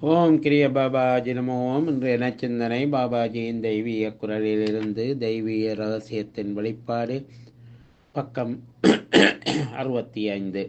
ஓம் கிரிய பாபாஜி நமோ ஓம் இன்றைய நச்சிந்தனை பாபாஜியின் தெய்வீக குரலிலிருந்து தெய்வீக ரகசியத்தின் வெளிப்பாடு பக்கம் அறுபத்தி ஐந்து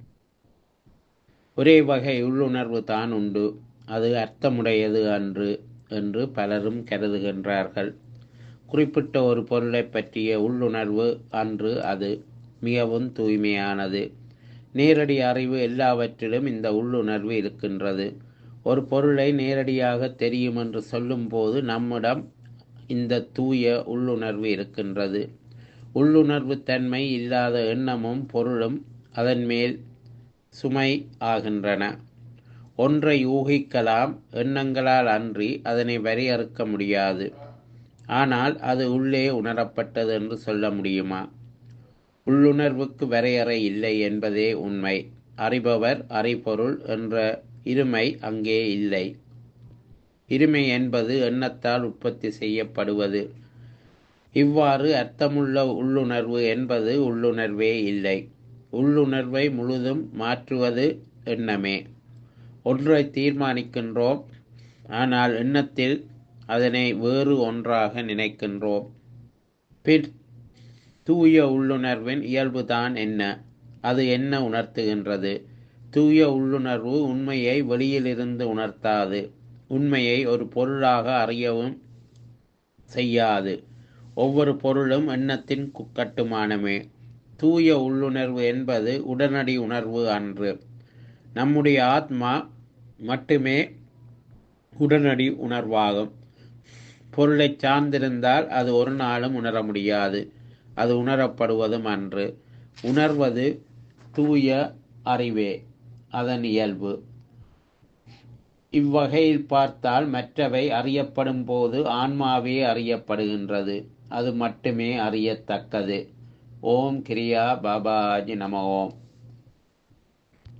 ஒரே வகை உள்ளுணர்வு தான் உண்டு அது அர்த்தமுடையது அன்று என்று பலரும் கருதுகின்றார்கள் குறிப்பிட்ட ஒரு பொருளை பற்றிய உள்ளுணர்வு அன்று அது மிகவும் தூய்மையானது நேரடி அறிவு எல்லாவற்றிலும் இந்த உள்ளுணர்வு இருக்கின்றது ஒரு பொருளை நேரடியாக தெரியும் என்று சொல்லும்போது நம்மிடம் இந்த தூய உள்ளுணர்வு இருக்கின்றது உள்ளுணர்வு தன்மை இல்லாத எண்ணமும் பொருளும் அதன் மேல் சுமை ஆகின்றன ஒன்றை ஊகிக்கலாம் எண்ணங்களால் அன்றி அதனை வரையறுக்க முடியாது ஆனால் அது உள்ளே உணரப்பட்டது என்று சொல்ல முடியுமா உள்ளுணர்வுக்கு வரையறை இல்லை என்பதே உண்மை அறிபவர் அறிபொருள் என்ற இருமை அங்கே இல்லை இருமை என்பது எண்ணத்தால் உற்பத்தி செய்யப்படுவது இவ்வாறு அர்த்தமுள்ள உள்ளுணர்வு என்பது உள்ளுணர்வே இல்லை உள்ளுணர்வை முழுதும் மாற்றுவது எண்ணமே ஒன்றை தீர்மானிக்கின்றோம் ஆனால் எண்ணத்தில் அதனை வேறு ஒன்றாக நினைக்கின்றோம் பின் தூய உள்ளுணர்வின் இயல்புதான் என்ன அது என்ன உணர்த்துகின்றது தூய உள்ளுணர்வு உண்மையை வெளியிலிருந்து உணர்த்தாது உண்மையை ஒரு பொருளாக அறியவும் செய்யாது ஒவ்வொரு பொருளும் எண்ணத்தின் கட்டுமானமே தூய உள்ளுணர்வு என்பது உடனடி உணர்வு அன்று நம்முடைய ஆத்மா மட்டுமே உடனடி உணர்வாகும் பொருளை சார்ந்திருந்தால் அது ஒரு நாளும் உணர முடியாது அது உணரப்படுவதும் அன்று உணர்வது தூய அறிவே அதன் இயல்பு இவ்வகையில் பார்த்தால் மற்றவை அறியப்படும் போது ஆன்மாவே அறியப்படுகின்றது அது மட்டுமே அறியத்தக்கது ஓம் கிரியா பாபாஜி நம ஓம்